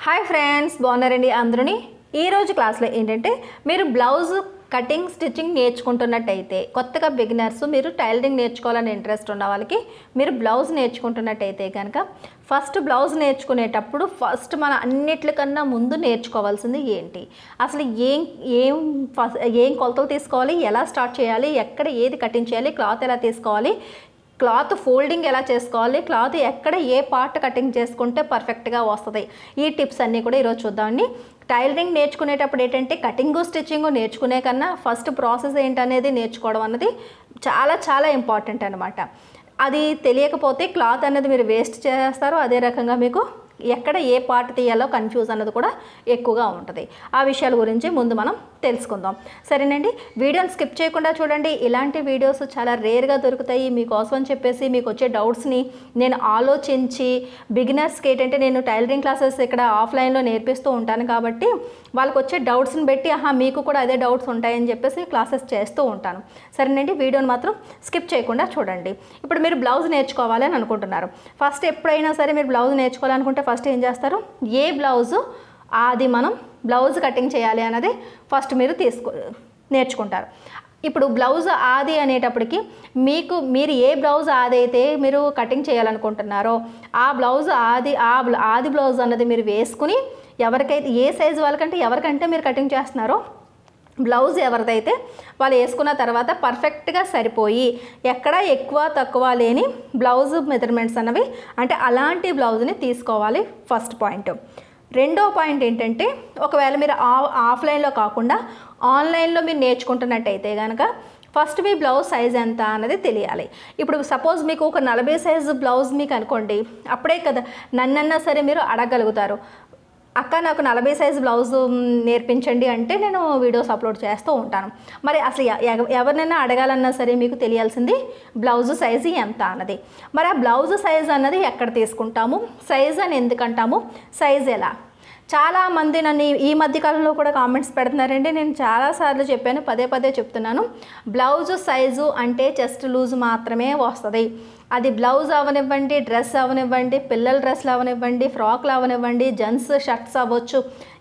hi friends బాగున్నారండి అందరూని ఈరోజు క్లాస్లో ఏంటంటే మీరు బ్లౌజ్ కటింగ్ స్టిచ్చింగ్ నేర్చుకుంటున్నట్టయితే కొత్తగా బిగినర్స్ మీరు టైలరింగ్ నేర్చుకోవాలని ఇంట్రెస్ట్ ఉన్న వాళ్ళకి మీరు బ్లౌజ్ నేర్చుకుంటున్నట్టయితే కనుక ఫస్ట్ బ్లౌజ్ నేర్చుకునేటప్పుడు ఫస్ట్ మన అన్నిట్లకన్నా ముందు నేర్చుకోవాల్సింది ఏంటి అసలు ఏం ఏం ఫస్ట్ ఏం కొలతలు తీసుకోవాలి ఎలా స్టార్ట్ చేయాలి ఎక్కడ ఏది కటింగ్ చేయాలి క్లాత్ ఎలా తీసుకోవాలి క్లాత్ ఫోల్డింగ్ ఎలా చేసుకోవాలి క్లాత్ ఎక్కడ ఏ పార్ట్ కటింగ్ చేసుకుంటే పర్ఫెక్ట్గా వస్తుంది ఈ టిప్స్ అన్నీ కూడా ఈరోజు చూద్దామండి టైలరింగ్ నేర్చుకునేటప్పుడు ఏంటంటే కటింగ్ స్టిచ్చింగ్ నేర్చుకునే కన్నా ఫస్ట్ ప్రాసెస్ ఏంటనేది నేర్చుకోవడం అన్నది చాలా చాలా ఇంపార్టెంట్ అనమాట అది తెలియకపోతే క్లాత్ అనేది మీరు వేస్ట్ చేస్తారు అదే రకంగా మీకు ఎక్కడ ఏ పార్ట్ తీయాలో కన్ఫ్యూజ్ అన్నది కూడా ఎక్కువగా ఉంటుంది ఆ విషయాల గురించి ముందు మనం తెలుసుకుందాం సరేనండి వీడియోని స్కిప్ చేయకుండా చూడండి ఇలాంటి వీడియోస్ చాలా రేర్గా దొరుకుతాయి మీకోసం అని చెప్పేసి మీకు వచ్చే డౌట్స్ని నేను ఆలోచించి బిగినర్స్కి ఏంటంటే నేను టైలరింగ్ క్లాసెస్ ఇక్కడ ఆఫ్లైన్లో నేర్పిస్తూ ఉంటాను కాబట్టి వాళ్ళకి వచ్చే డౌట్స్ని బట్టి ఆహా మీకు కూడా అదే డౌట్స్ ఉంటాయని చెప్పేసి క్లాసెస్ చేస్తూ ఉంటాను సరేనండి వీడియోని మాత్రం స్కిప్ చేయకుండా చూడండి ఇప్పుడు మీరు బ్లౌజ్ నేర్చుకోవాలి అని అనుకుంటున్నారు ఫస్ట్ ఎప్పుడైనా సరే మీరు బ్లౌజ్ నేర్చుకోవాలనుకుంటే ఫస్ట్ ఏం చేస్తారు ఏ బ్లౌజు అది మనం బ్లౌజ్ కటింగ్ చేయాలి అన్నది ఫస్ట్ మీరు తీసుకో నేర్చుకుంటారు ఇప్పుడు బ్లౌజ్ ఆది అనేటప్పటికి మీకు మీరు ఏ బ్లౌజ్ ఆది అయితే మీరు కటింగ్ చేయాలనుకుంటున్నారో ఆ బ్లౌజ్ ఆది ఆ బ్ల- ఆది బ్లౌజ్ అన్నది మీరు వేసుకుని ఎవరికైతే ఏ సైజు వాళ్ళకంటే ఎవరికంటే మీరు కటింగ్ చేస్తున్నారో బ్లౌజ్ ఎవరిదైతే వాళ్ళు వేసుకున్న తర్వాత పర్ఫెక్ట్గా సరిపోయి ఎక్కడ ఎక్కువ తక్కువ లేని బ్లౌజ్ మెజర్మెంట్స్ అన్నవి అంటే అలాంటి బ్లౌజ్ని తీసుకోవాలి ఫస్ట్ పాయింట్ రెండో పాయింట్ ఏంటంటే ఒకవేళ మీరు ఆ ఆఫ్లైన్లో కాకుండా ఆన్లైన్లో మీరు నేర్చుకుంటున్నట్టయితే కనుక ఫస్ట్ మీ బ్లౌజ్ సైజ్ ఎంత అన్నది తెలియాలి ఇప్పుడు సపోజ్ మీకు ఒక నలభై సైజు బ్లౌజ్ మీకు అనుకోండి అప్పుడే కదా నన్నన్నా సరే మీరు అడగలుగుతారు అక్క నాకు నలభై సైజు బ్లౌజ్ మ్, నేర్పించండి అంటే నేను వీడియోస్ అప్లోడ్ చేస్తూ ఉంటాను మరి అసలు ఎ- ఎవ- ఎవరినైనా అడగాలన్నా సరే మీకు తెలియాల్సింది బ్లౌజ్ సైజు ఎంత అన్నది మరి ఆ బ్లౌజ్ సైజ్ అన్నది ఎక్కడ తీసుకుంటాము సైజ్ అని ఎందుకంటాము సైజ్ ఎలా చాలామంది నన్ను ఈ- ఈ మధ్య కాలంలో కూడా కామెంట్స్ పెడుతున్నారండి నేను చాలాసార్లు చెప్పాను పదే పదే చెప్తున్నాను బ్లౌజ్ సైజు అంటే చెస్ట్ లూజ్ మాత్రమే వస్తుంది అది బ్లౌజ్ అవనివ్వండి డ్రెస్ అవనివ్వండి పిల్లల డ్రెస్లు అవనివ్వండి ఫ్రాక్లు అవనివ్వండి జెంట్స్ షర్ట్స్ అవ్వచ్చు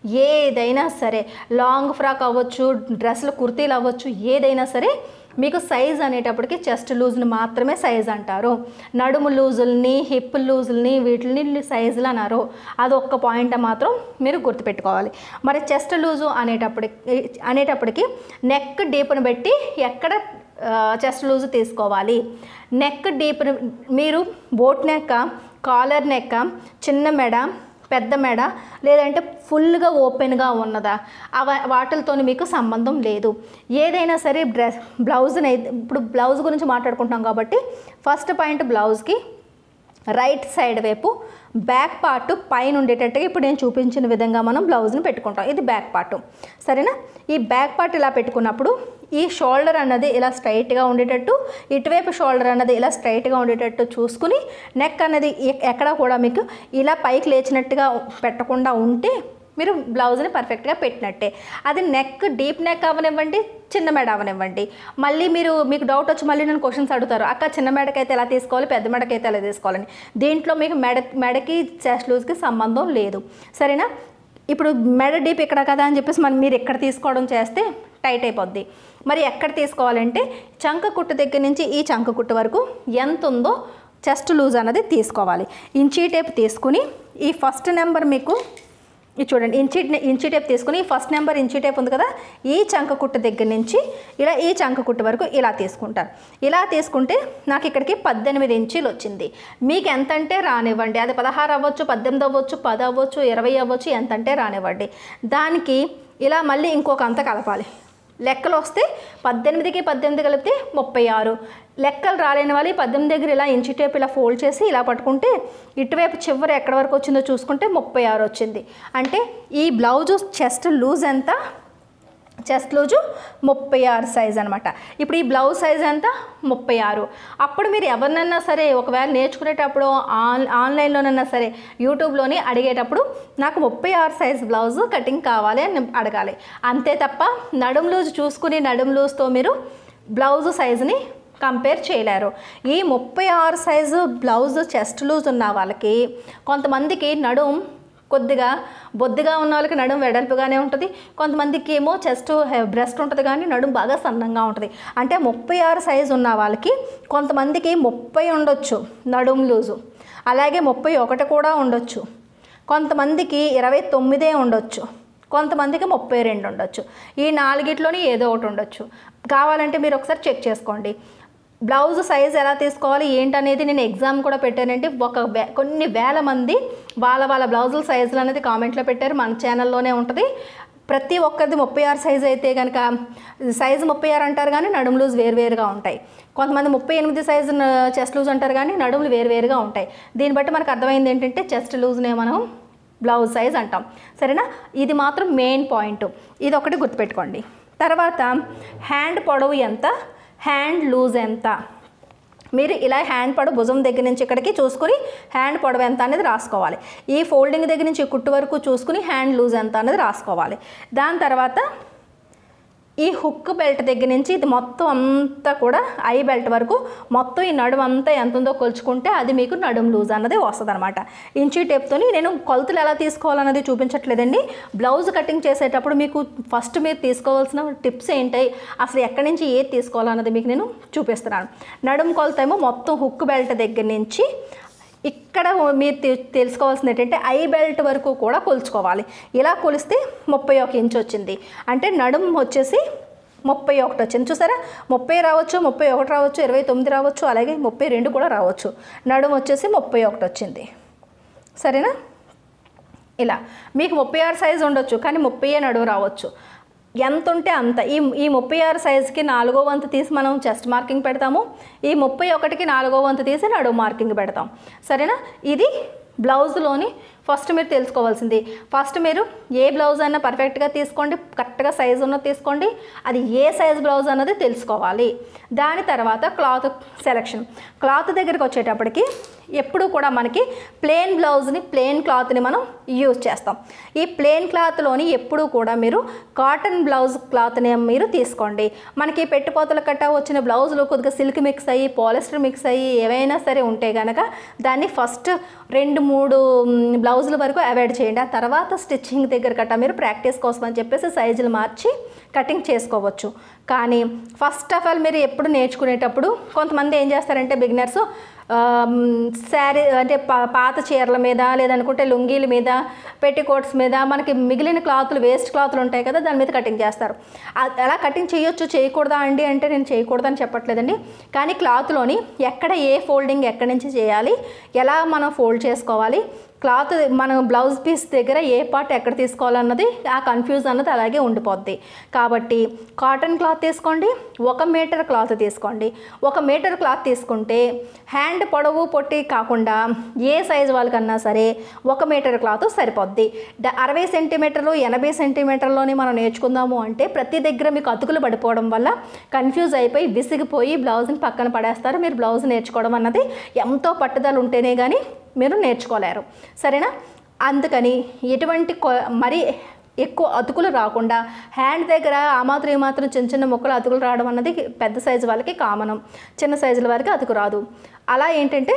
ఏదైనా సరే లాంగ్ ఫ్రాక్ అవ్వచ్చు డ్రెస్లు కుర్తీలు అవ్వచ్చు ఏదైనా సరే మీకు సైజ్ అనేటప్పటికి చెస్ట్ లూజ్ని మాత్రమే సైజ్ అంటారు నడుము లూజుల్ని హిప్ లూజుల్ని వీటిని సైజులు అన్నారు అది ఒక్క పాయింట్ మాత్రం మీరు గుర్తుపెట్టుకోవాలి మరి చెస్ట్ లూజు అనేటప్పటికి అనేటప్పటికి నెక్ డీప్ని బట్టి ఎక్కడ చెస్ట్ లూజ్ తీసుకోవాలి నెక్ డీప్ మీరు బోట్ నెక్క కాలర్ నెక్క చిన్న మెడ పెద్ద మెడ లేదంటే ఫుల్గా ఓపెన్గా ఉన్నదా అవ వాటితో మీకు సంబంధం లేదు ఏదైనా సరే డ్రెస్ బ్లౌజ్ని అయితే ఇప్పుడు బ్లౌజ్ గురించి మాట్లాడుకుంటున్నాం కాబట్టి ఫస్ట్ పాయింట్ బ్లౌజ్కి రైట్ సైడ్ వైపు బ్యాక్ పార్ట్ పైన ఉండేటట్టుగా ఇప్పుడు నేను చూపించిన విధంగా మనం బ్లౌజ్ని పెట్టుకుంటాం ఇది బ్యాక్ పార్ట్ సరేనా ఈ బ్యాక్ పార్ట్ ఇలా పెట్టుకున్నప్పుడు ఈ షోల్డర్ అన్నది ఇలా స్ట్రైట్గా ఉండేటట్టు ఇటువైపు షోల్డర్ అన్నది ఇలా స్ట్రైట్గా ఉండేటట్టు చూసుకుని నెక్ అన్నది ఎ- ఎక్కడ కూడా మీకు ఇలా పైకి లేచినట్టుగా పెట్టకుండా ఉంటే మీరు బ్లౌజ్ని పర్ఫెక్ట్గా పెట్టినట్టే అది నెక్ డీప్ నెక్ అవనివ్వండి చిన్న మెడ అవనివ్వండి మళ్ళీ మీరు మీకు డౌట్ వచ్చి మళ్ళీ నేను క్వశ్చన్స్ అడుగుతారు అక్క చిన్న మెడకైతే ఎలా తీసుకోవాలి పెద్ద మెడకైతే ఎలా తీసుకోవాలని దీంట్లో మీకు మెడ మెడకి చెస్ట్ లూజ్కి సంబంధం లేదు సరేనా ఇప్పుడు మెడ డీప్ ఇక్కడ కదా అని చెప్పేసి మరి మీరు ఎక్కడ తీసుకోవడం చేస్తే టైట్ అయిపోద్ది మరి ఎక్కడ తీసుకోవాలంటే చంక కుట్టు దగ్గర నుంచి ఈ చంక కుట్టు వరకు ఎంత ఉందో చెస్ట్ లూజ్ అన్నది తీసుకోవాలి ఇంచీ టేప్ తీసుకుని ఈ ఫస్ట్ నెంబర్ మీకు ఇది చూడండి ఇంచి ఇంచి టేప్ తీసుకుని ఫస్ట్ నెంబర్ ఇంచి టేప్ ఉంది కదా ఈ చంక కుట్టు దగ్గర నుంచి ఇలా ఈ చంక కుట్టు వరకు ఇలా తీసుకుంటారు ఇలా తీసుకుంటే నాకు ఇక్కడికి పద్దెనిమిది ఇంచీలు వచ్చింది మీకు ఎంత అంటే రానివ్వండి అది పదహారు అవ్వచ్చు పద్దెనిమిది అవ్వచ్చు పది అవ్వచ్చు ఇరవై అవ్వచ్చు ఎంత అంటే రానివ్వండి దానికి ఇలా మళ్ళీ ఇంకొక అంత కలపాలి లెక్కలు వస్తే పద్దెనిమిదికి పద్దెనిమిది కలిపితే ముప్పై ఆరు లెక్కలు రాలేని వాళ్ళు ఈ పద్దెనిమిది దగ్గర ఇలా ఇంచు టేప్ ఇలా ఫోల్డ్ చేసి ఇలా పట్టుకుంటే ఇటువైపు చివరి ఎక్కడి వరకు వచ్చిందో చూసుకుంటే ముప్పై ఆరు వచ్చింది అంటే ఈ బ్లౌజు చెస్ట్ లూజ్ ఎంత చెస్ట్ లూజు ముప్పై ఆరు సైజ్ అనమాట ఇప్పుడు ఈ బ్లౌజ్ సైజ్ ఎంత ముప్పై ఆరు అప్పుడు మీరు ఎవరినన్నా సరే ఒకవేళ నేర్చుకునేటప్పుడు ఆన్ ఆన్లైన్లోనన్నా సరే యూట్యూబ్లోని అడిగేటప్పుడు నాకు ముప్పై ఆరు సైజ్ బ్లౌజ్ కటింగ్ కావాలి అని అడగాలి అంతే తప్ప నడుం లూజ్ చూసుకుని నడుం లూజ్తో మీరు బ్లౌజ్ సైజుని కంపేర్ చేయలేరు ఈ ముప్పై ఆరు సైజు బ్లౌజ్ చెస్ట్ లూజ్ ఉన్న వాళ్ళకి కొంతమందికి నడుం కొద్దిగా బొద్దుగా ఉన్న వాళ్ళకి నడుం వెడల్పుగానే ఉంటుంది కొంతమందికి ఏమో చెస్ట్ బ్రెస్ట్ ఉంటుంది కానీ నడుం బాగా సన్నంగా ఉంటుంది అంటే ముప్పై ఆరు సైజు ఉన్న వాళ్ళకి కొంతమందికి ముప్పై ఉండొచ్చు నడుం లూజు అలాగే ముప్పై ఒకటి కూడా ఉండొచ్చు కొంతమందికి ఇరవై తొమ్మిదే ఉండొచ్చు కొంతమందికి ముప్పై రెండు ఉండొచ్చు ఈ నాలుగిట్లోని ఏదో ఒకటి ఉండొచ్చు కావాలంటే మీరు ఒకసారి చెక్ చేసుకోండి బ్లౌజ్ సైజ్ ఎలా తీసుకోవాలి ఏంటనేది నేను ఎగ్జామ్ కూడా పెట్టానండి ఒక వే కొన్ని వేల మంది వాళ్ళ వాళ్ళ బ్లౌజుల సైజులు అనేది కామెంట్లో పెట్టారు మన ఛానల్లోనే ఉంటుంది ప్రతి ఒక్కరిది ముప్పై ఆరు సైజు అయితే కనుక సైజు ముప్పై ఆరు అంటారు కానీ నడుము లూజ్ వేరువేరుగా ఉంటాయి కొంతమంది ముప్పై ఎనిమిది సైజు చెస్ట్ లూజ్ అంటారు కానీ నడుములు వేరువేరుగా ఉంటాయి దీన్ని బట్టి మనకు అర్థమైంది ఏంటంటే చెస్ట్ లూజ్నే మనం బ్లౌజ్ సైజ్ అంటాం సరేనా ఇది మాత్రం మెయిన్ పాయింట్ ఇది ఒకటి గుర్తుపెట్టుకోండి తర్వాత హ్యాండ్ పొడవు ఎంత హ్యాండ్ లూజ్ ఎంత మీరు ఇలా హ్యాండ్ పొడవు భుజం దగ్గర నుంచి ఇక్కడికి చూసుకుని హ్యాండ్ పొడవు ఎంత అనేది రాసుకోవాలి ఈ ఫోల్డింగ్ దగ్గర నుంచి కుట్టు వరకు చూసుకుని హ్యాండ్ లూజ్ ఎంత అనేది రాసుకోవాలి దాని తర్వాత ఈ హుక్ బెల్ట్ దగ్గర నుంచి ఇది మొత్తం అంతా కూడా ఐ బెల్ట్ వరకు మొత్తం ఈ నడుము అంతా ఎంత ఉందో కొలుచుకుంటే అది మీకు నడుము లూజ్ అన్నది వస్తుంది అనమాట ఇంచీ టేప్తోని నేను కొలతలు ఎలా తీసుకోవాలన్నది చూపించట్లేదండి బ్లౌజ్ కటింగ్ చేసేటప్పుడు మీకు ఫస్ట్ మీరు తీసుకోవాల్సిన టిప్స్ ఏంటి అసలు ఎక్కడి నుంచి ఏది తీసుకోవాలన్నది మీకు నేను చూపిస్తున్నాను నడుము కొలత ఏమో మొత్తం హుక్ బెల్ట్ దగ్గర నుంచి ఇక్కడ మీరు తె- తెలుసుకోవాల్సింది ఏంటంటే ఐ బెల్ట్ వరకు కూడా కొలుచుకోవాలి ఇలా కొలిస్తే ముప్పై ఒక ఇంచ్ వచ్చింది అంటే నడుము వచ్చేసి ముప్పై ఒకటి వచ్చింది చూసారా ముప్పై రావచ్చు ముప్పై ఒకటి రావచ్చు ఇరవై తొమ్మిది రావచ్చు అలాగే ముప్పై రెండు కూడా రావచ్చు నడుము వచ్చేసి ముప్పై ఒకటి వచ్చింది సరేనా ఇలా మీకు ముప్పై ఆరు సైజు ఉండొచ్చు కానీ ముప్పై నడువు రావచ్చు ఎంత ఉంటే అంత ఈ ఈ ముప్పై ఆరు సైజుకి నాలుగో వంతు తీసి మనం చెస్ట్ మార్కింగ్ పెడతాము ఈ ముప్పై ఒకటికి నాలుగో వంతు తీసి నడువు మార్కింగ్ పెడతాం సరేనా ఇది బ్లౌజ్లోని ఫస్ట్ మీరు తెలుసుకోవాల్సింది ఫస్ట్ మీరు ఏ బ్లౌజ్ అయినా పర్ఫెక్ట్గా తీసుకోండి కరెక్ట్గా సైజ్ ఉన్నది తీసుకోండి అది ఏ సైజ్ బ్లౌజ్ అన్నది తెలుసుకోవాలి దాని తర్వాత క్లాత్ సెలెక్షన్ క్లాత్ దగ్గరికి వచ్చేటప్పటికి ఎప్పుడు కూడా మనకి ప్లెయిన్ బ్లౌజ్ని ప్లెయిన్ క్లాత్ని మనం యూజ్ చేస్తాం ఈ ప్లెయిన్ క్లాత్లోని ఎప్పుడు కూడా మీరు కాటన్ బ్లౌజ్ క్లాత్ని మీరు తీసుకోండి మనకి పెట్టుపోతల కట్ట వచ్చిన బ్లౌజులు కొద్దిగా సిల్క్ మిక్స్ అయ్యి పాలిస్టర్ మిక్స్ అయ్యి ఏవైనా సరే ఉంటే కనుక దాన్ని ఫస్ట్ రెండు మూడు మ్, బ్లౌజుల వరకు అవాయిడ్ చేయండి ఆ తర్వాత స్టిచ్చింగ్ దగ్గర కట్ట మీరు ప్రాక్టీస్ కోసం అని చెప్పేసి సైజులు మార్చి కటింగ్ చేసుకోవచ్చు కానీ ఫస్ట్ ఆఫ్ ఆల్ మీరు ఎప్పుడు నేర్చుకునేటప్పుడు కొంతమంది ఏం చేస్తారంటే బిగినర్స్ శారీ అంటే పా- పాత చీరల మీద లేదనుకుంటే లుంగీల మీద పెట్టికోట్స్ మీద మనకి మిగిలిన క్లాతులు వేస్ట్ క్లాతులు ఉంటాయి కదా దాని మీద కటింగ్ చేస్తారు అ- అలా కటింగ్ చేయొచ్చు చేయకూడదా అండి అంటే నేను చేయకూడదని చెప్పట్లేదండి కానీ క్లాత్లోని ఎక్కడ ఏ ఫోల్డింగ్ ఎక్కడి నుంచి చేయాలి ఎలా మనం ఫోల్డ్ చేసుకోవాలి క్లాత్ మనం బ్లౌజ్ పీస్ దగ్గర ఏ పార్ట్ ఎక్కడ తీసుకోవాలన్నది ఆ కన్ఫ్యూజ్ అన్నది అలాగే ఉండిపోద్ది కాబట్టి కాటన్ క్లాత్ తీసుకోండి ఒక మీటర్ క్లాత్ తీసుకోండి ఒక మీటర్ క్లాత్ తీసుకుంటే హ్యాండ్ పొడవు పొట్టి కాకుండా ఏ సైజు వాళ్ళకన్నా సరే ఒక మీటర్ క్లాత్ సరిపోద్ది ద- అరవై సెంటీమీటర్లు ఎనభై సెంటీమీటర్లోని మనం నేర్చుకుందాము అంటే ప్రతి దగ్గర మీకు అతుకులు పడిపోవడం వల్ల కన్ఫ్యూజ్ అయిపోయి విసిగిపోయి బ్లౌజ్ని పక్కన పడేస్తారు మీరు బ్లౌజ్ నేర్చుకోవడం అన్నది ఎంతో పట్టుదల ఉంటేనే కానీ మీరు నేర్చుకోలేరు సరేనా అందుకని ఎటువంటి కొ- మరి ఎక్కువ అతుకులు రాకుండా హ్యాండ్ దగ్గర ఆ మాత్రం ఈ మాత్రం చిన్న చిన్న ముక్కలు అతుకులు రావడం అన్నది పెద్ద సైజు వాళ్ళకి కామనం చిన్న సైజుల వారికి అతుకు రాదు అలా ఏంటంటే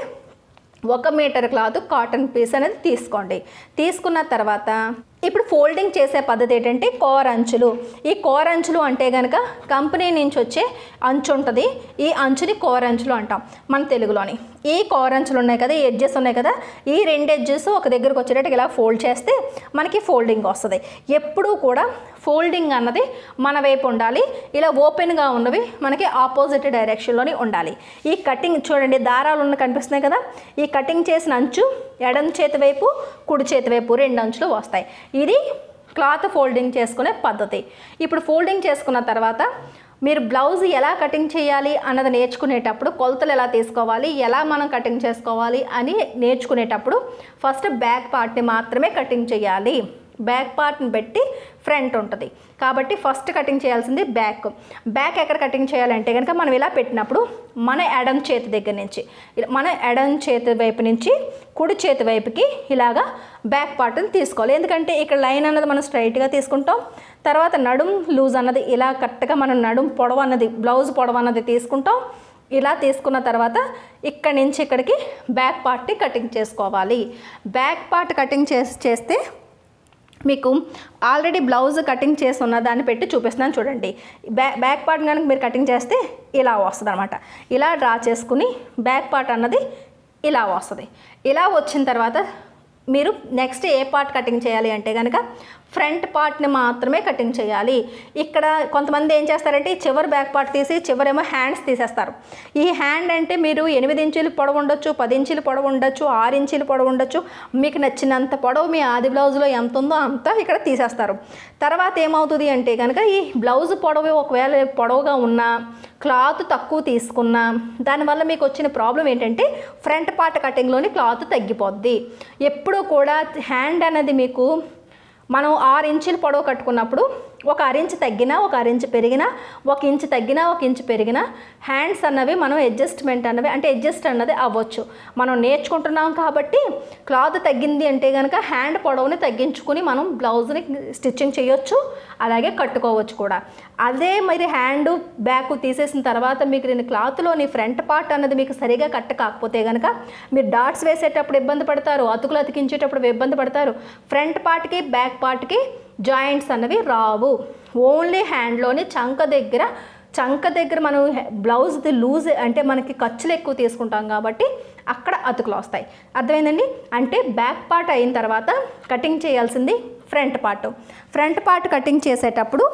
ఒక మీటర్ క్లాత్ కాటన్ పీస్ అనేది తీసుకోండి తీసుకున్న తర్వాత ఇప్పుడు ఫోల్డింగ్ చేసే పద్ధతి ఏంటంటే కోర్ అంచులు ఈ కోర్ అంచులు అంటే కనుక కంపెనీ నుంచి వచ్చే అంచు ఉంటుంది ఈ అంచుని కోర్ అంచులు అంటాం మన తెలుగులోని ఈ కోర్ అంచులు ఉన్నాయి కదా ఈ ఎడ్జెస్ ఉన్నాయి కదా ఈ రెండు ఎడ్జెస్ ఒక దగ్గరకు వచ్చేటట్టు ఇలా ఫోల్డ్ చేస్తే మనకి ఫోల్డింగ్ వస్తుంది ఎప్పుడూ కూడా ఫోల్డింగ్ అన్నది మన వైపు ఉండాలి ఇలా ఓపెన్గా ఉన్నవి మనకి ఆపోజిట్ డైరెక్షన్లోని ఉండాలి ఈ కటింగ్ చూడండి దారాలు ఉన్న కనిపిస్తున్నాయి కదా ఈ కటింగ్ చేసిన అంచు ఎడం చేతి వైపు కుడి చేతి వైపు రెండు అంచులు వస్తాయి ఇది క్లాత్ ఫోల్డింగ్ చేసుకునే పద్ధతి ఇప్పుడు ఫోల్డింగ్ చేసుకున్న తర్వాత మీరు బ్లౌజ్ ఎలా కటింగ్ చేయాలి అన్నది నేర్చుకునేటప్పుడు కొలతలు ఎలా తీసుకోవాలి ఎలా మనం కటింగ్ చేసుకోవాలి అని నేర్చుకునేటప్పుడు ఫస్ట్ బ్యాక్ పార్ట్ని మాత్రమే కటింగ్ చేయాలి బ్యాక్ పార్ట్ని పెట్టి ఫ్రంట్ ఉంటుంది కాబట్టి ఫస్ట్ కటింగ్ చేయాల్సింది బ్యాక్ బ్యాక్ ఎక్కడ కటింగ్ చేయాలంటే కనుక మనం ఇలా పెట్టినప్పుడు మన ఎడం చేతి దగ్గర నుంచి ఇలా మన ఎడం చేతి వైపు నుంచి కుడి చేతి వైపుకి ఇలాగా బ్యాక్ పార్ట్ని తీసుకోవాలి ఎందుకంటే ఇక్కడ లైన్ అన్నది మనం స్ట్రైట్గా తీసుకుంటాం తర్వాత నడుం లూజ్ అన్నది ఇలా కరెక్ట్గా మనం నడుం పొడవు అన్నది బ్లౌజ్ పొడవు అన్నది తీసుకుంటాం ఇలా తీసుకున్న తర్వాత ఇక్కడి నుంచి ఇక్కడికి బ్యాక్ పార్ట్ని కటింగ్ చేసుకోవాలి బ్యాక్ పార్ట్ కటింగ్ చేసి చేస్తే మీకు ఆల్రెడీ బ్లౌజ్ కటింగ్ చేసి ఉన్న దాన్ని పెట్టి చూపిస్తున్నాను చూడండి బ్యా బ్యాక్ పార్ట్ కనుక మీరు కటింగ్ చేస్తే ఇలా వస్తుంది అనమాట ఇలా డ్రా చేసుకుని బ్యాక్ పార్ట్ అన్నది ఇలా వస్తుంది ఇలా వచ్చిన తర్వాత మీరు నెక్స్ట్ ఏ పార్ట్ కటింగ్ చేయాలి అంటే కనుక ఫ్రంట్ పార్ట్ని మాత్రమే కటింగ్ చేయాలి ఇక్కడ కొంతమంది ఏం చేస్తారంటే ఈ చివరి బ్యాక్ పార్ట్ తీసి చివరేమో హ్యాండ్స్ తీసేస్తారు ఈ హ్యాండ్ అంటే మీరు ఎనిమిది ఇంచులు పొడవు ఉండొచ్చు పది ఇంచులు పొడవు ఉండొచ్చు ఆరు ఇంచులు పొడవు ఉండొచ్చు మీకు నచ్చినంత పొడవు మీ ఆది బ్లౌజ్లో ఎంత ఉందో అంతా ఇక్కడ తీసేస్తారు తర్వాత ఏమవుతుంది అంటే కనుక ఈ బ్లౌజ్ పొడవు ఒకవేళ పొడవుగా ఉన్నా క్లాత్ తక్కువ తీసుకున్నా దానివల్ల మీకు వచ్చిన ప్రాబ్లం ఏంటంటే ఫ్రంట్ పార్ట్ కటింగ్లోని క్లాత్ తగ్గిపోద్ది ఎప్పుడూ కూడా హ్యాండ్ అనేది మీకు మనం ఆరు ఇంచులు పొడవు కట్టుకున్నప్పుడు ఒక అరించ్ తగ్గినా ఒక అరించ్ పెరిగినా ఒక ఇంచు తగ్గినా ఒక ఇంచు పెరిగినా హ్యాండ్స్ అన్నవి మనం అడ్జస్ట్మెంట్ అన్నవి అంటే అడ్జస్ట్ అన్నది అవ్వచ్చు మనం నేర్చుకుంటున్నాం కాబట్టి క్లాత్ తగ్గింది అంటే కనుక హ్యాండ్ పొడవుని తగ్గించుకుని మనం బ్లౌజ్ని స్టిచ్చింగ్ చేయొచ్చు అలాగే కట్టుకోవచ్చు కూడా అదే మరి హ్యాండ్ బ్యాక్ తీసేసిన తర్వాత మీకు నేను క్లాత్లోని ఫ్రంట్ పార్ట్ అన్నది మీకు సరిగా కట్ట కాకపోతే కనుక మీరు డాట్స్ వేసేటప్పుడు ఇబ్బంది పడతారు అతుకులు అతికించేటప్పుడు ఇబ్బంది పడతారు ఫ్రంట్ పార్ట్కి బ్యాక్ పార్ట్కి జాయింట్స్ అన్నవి రావు ఓన్లీ హ్యాండ్లోని చంక దగ్గర చంక దగ్గర మనం బ్లౌజ్ది లూజ్ అంటే మనకి ఖర్చులు ఎక్కువ తీసుకుంటాం కాబట్టి అక్కడ అతుకులు వస్తాయి అర్థమైందండి అంటే బ్యాక్ పార్ట్ అయిన తర్వాత కటింగ్ చేయాల్సింది front part front part cutting చేసేటప్పుడు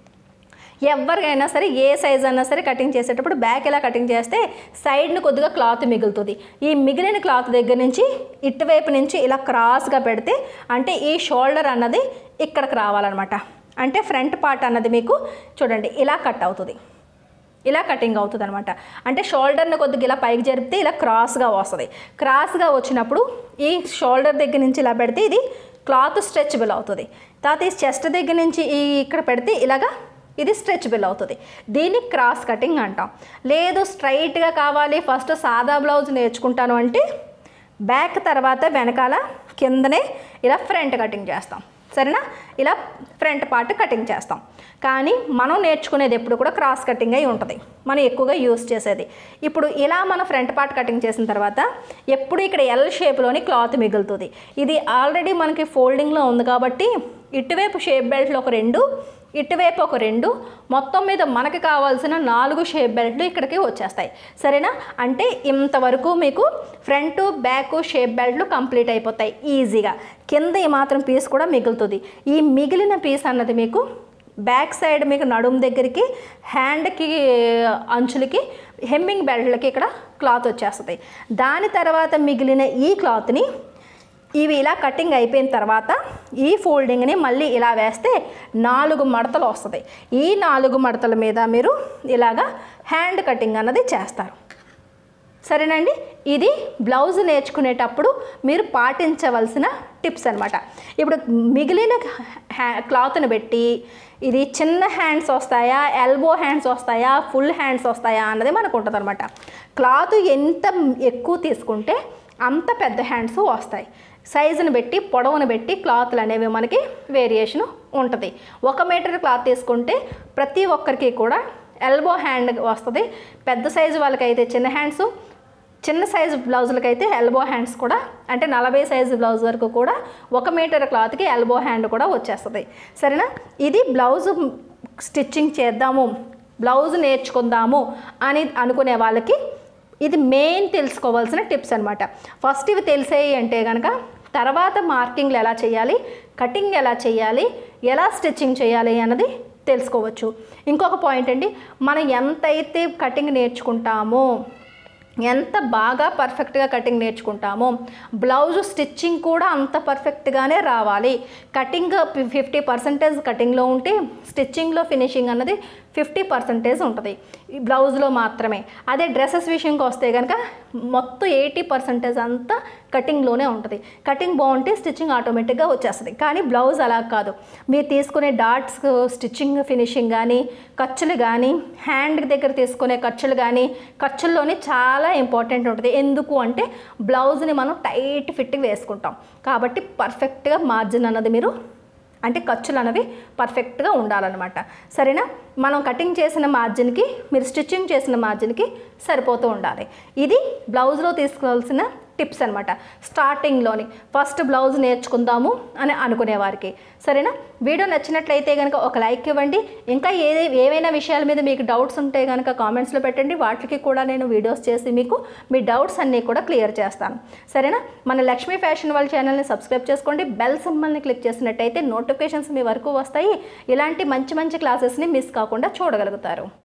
ఎవరికైనా సరే ఏ సైజ్ అయినా సరే కటింగ్ చేసేటప్పుడు బ్యాక్ ఎలా కటింగ్ చేస్తే సైడ్ని కొద్దిగా క్లాత్ మిగులుతుంది ఈ మిగిలిన క్లాత్ దగ్గర నుంచి ఇటువైపు నుంచి ఇలా క్రాస్గా పెడితే అంటే ఈ షోల్డర్ అన్నది ఇక్కడికి రావాలన్నమాట అంటే ఫ్రంట్ పార్ట్ అన్నది మీకు చూడండి ఇలా కట్ అవుతుంది ఇలా కటింగ్ అవుతుంది అనమాట అంటే షోల్డర్ని కొద్దిగా ఇలా పైకి జరిపితే ఇలా క్రాస్గా వస్తుంది క్రాస్గా వచ్చినప్పుడు ఈ షోల్డర్ దగ్గర నుంచి ఇలా పెడితే ఇది క్లాత్ స్ట్రెచబుల్ అవుతుంది తర్వాత ఈ చెస్ట్ దగ్గర నుంచి ఈ ఇక్కడ పెడితే ఇలాగా ఇది స్ట్రెచబుల్ అవుతుంది దీన్ని క్రాస్ కటింగ్ అంటాం లేదు స్ట్రైట్గా కావాలి ఫస్ట్ సాదా బ్లౌజ్ నేర్చుకుంటాను అంటే బ్యాక్ తర్వాత వెనకాల కిందనే ఇలా ఫ్రంట్ కటింగ్ చేస్తాం సరేనా ఇలా ఫ్రంట్ పార్ట్ కటింగ్ చేస్తాం కానీ మనం నేర్చుకునేది ఎప్పుడు కూడా క్రాస్ కటింగ్ అయి ఉంటుంది మనం ఎక్కువగా యూస్ చేసేది ఇప్పుడు ఇలా మన ఫ్రంట్ పార్ట్ కటింగ్ చేసిన తర్వాత ఎప్పుడు ఇక్కడ ఎల్ షేప్లోని క్లాత్ మిగులుతుంది ఇది ఆల్రెడీ మనకి ఫోల్డింగ్లో ఉంది కాబట్టి ఇటువైపు షేప్ బెల్ట్లో ఒక రెండు ఇటువైపు ఒక రెండు మొత్తం మీద మనకి కావాల్సిన నాలుగు షేప్ బెల్ట్లు ఇక్కడికి వచ్చేస్తాయి సరేనా అంటే ఇంతవరకు మీకు ఫ్రంట్ బ్యాక్ షేప్ బెల్ట్లు కంప్లీట్ అయిపోతాయి ఈజీగా కింద ఈ మాత్రం పీస్ కూడా మిగులుతుంది ఈ మిగిలిన పీస్ అన్నది మీకు బ్యాక్ సైడ్ మీకు నడుము దగ్గరికి హ్యాండ్కి అంచులకి హెమ్మింగ్ బెల్ట్లకి ఇక్కడ క్లాత్ వచ్చేస్తుంది దాని తర్వాత మిగిలిన ఈ క్లాత్ని ఇవి ఇలా కటింగ్ అయిపోయిన తర్వాత ఈ ఫోల్డింగ్ని మళ్ళీ ఇలా వేస్తే నాలుగు మడతలు వస్తుంది ఈ నాలుగు మడతల మీద మీరు ఇలాగా హ్యాండ్ కటింగ్ అన్నది చేస్తారు సరేనండి ఇది బ్లౌజ్ నేర్చుకునేటప్పుడు మీరు పాటించవలసిన టిప్స్ అనమాట ఇప్పుడు మిగిలిన హ్యా క్లాత్ని పెట్టి ఇది చిన్న హ్యాండ్స్ వస్తాయా ఎల్బో హ్యాండ్స్ వస్తాయా ఫుల్ హ్యాండ్స్ వస్తాయా అన్నది మనకు ఉంటుంది అనమాట క్లాత్ ఎంత ఎక్కువ తీసుకుంటే అంత పెద్ద హ్యాండ్స్ వస్తాయి సైజుని బట్టి పొడవును బట్టి క్లాత్లు అనేవి మనకి వేరియేషన్ ఉంటుంది ఒక మీటర్ క్లాత్ తీసుకుంటే ప్రతి ఒక్కరికి కూడా ఎల్బో హ్యాండ్ వస్తుంది పెద్ద సైజు వాళ్ళకైతే చిన్న హ్యాండ్స్ చిన్న సైజు బ్లౌజులకి అయితే ఎల్బో హ్యాండ్స్ కూడా అంటే నలభై సైజు బ్లౌజ్ వరకు కూడా ఒక మీటర్ క్లాత్కి ఎల్బో హ్యాండ్ కూడా వచ్చేస్తుంది సరేనా ఇది బ్లౌజ్ స్టిచ్చింగ్ చేద్దాము బ్లౌజ్ నేర్చుకుందాము అని అనుకునే వాళ్ళకి ఇది మెయిన్ తెలుసుకోవాల్సిన టిప్స్ అనమాట ఫస్ట్ ఇవి తెలిసేయి అంటే కనుక తర్వాత మార్కింగ్లు ఎలా చేయాలి కటింగ్ ఎలా చేయాలి ఎలా స్టిచ్చింగ్ చేయాలి అన్నది తెలుసుకోవచ్చు ఇంకొక పాయింట్ అండి మనం ఎంతైతే కటింగ్ నేర్చుకుంటామో ఎంత బాగా పర్ఫెక్ట్గా కటింగ్ నేర్చుకుంటామో బ్లౌజ్ స్టిచ్చింగ్ కూడా అంత పర్ఫెక్ట్గానే రావాలి కటింగ్ ఫిఫ్టీ పర్సెంటేజ్ కటింగ్లో ఉంటే స్టిచ్చింగ్లో ఫినిషింగ్ అన్నది ఫిఫ్టీ పర్సెంటేజ్ ఉంటుంది ఈ బ్లౌజ్లో మాత్రమే అదే డ్రెస్సెస్ విషయంకి వస్తే కనుక మొత్తం ఎయిటీ పర్సెంటేజ్ అంతా కటింగ్లోనే ఉంటుంది కటింగ్ బాగుంటే స్టిచ్చింగ్ ఆటోమేటిక్గా వచ్చేస్తుంది కానీ బ్లౌజ్ అలా కాదు మీరు తీసుకునే డాట్స్ స్టిచ్చింగ్ ఫినిషింగ్ కానీ ఖర్చులు కానీ హ్యాండ్ దగ్గర తీసుకునే ఖర్చులు కానీ ఖర్చుల్లోనే చాలా ఇంపార్టెంట్ ఉంటుంది ఎందుకు అంటే బ్లౌజ్ని మనం టైట్ ఫిట్ వేసుకుంటాం కాబట్టి పర్ఫెక్ట్గా మార్జిన్ అన్నది మీరు అంటే ఖర్చులు అనేవి పర్ఫెక్ట్గా ఉండాలన్నమాట సరేనా మనం కటింగ్ చేసిన మార్జిన్కి మీరు స్టిచ్చింగ్ చేసిన మార్జిన్కి సరిపోతూ ఉండాలి ఇది బ్లౌజ్లో తీసుకోవాల్సిన టిప్స్ అనమాట స్టార్టింగ్లోని ఫస్ట్ బ్లౌజ్ నేర్చుకుందాము అని అనుకునే వారికి సరేనా వీడియో నచ్చినట్లయితే కనుక ఒక లైక్ ఇవ్వండి ఇంకా ఏ ఏవైనా విషయాల మీద మీకు డౌట్స్ ఉంటే కనుక కామెంట్స్లో పెట్టండి వాటికి కూడా నేను వీడియోస్ చేసి మీకు మీ డౌట్స్ అన్నీ కూడా క్లియర్ చేస్తాను సరేనా మన లక్ష్మీ ఫ్యాషన్ వాళ్ళ ఛానల్ని సబ్స్క్రైబ్ చేసుకోండి బెల్ సింబల్ని క్లిక్ చేసినట్టయితే నోటిఫికేషన్స్ మీ వరకు వస్తాయి ఇలాంటి మంచి మంచి క్లాసెస్ని మిస్ కాకుండా చూడగలుగుతారు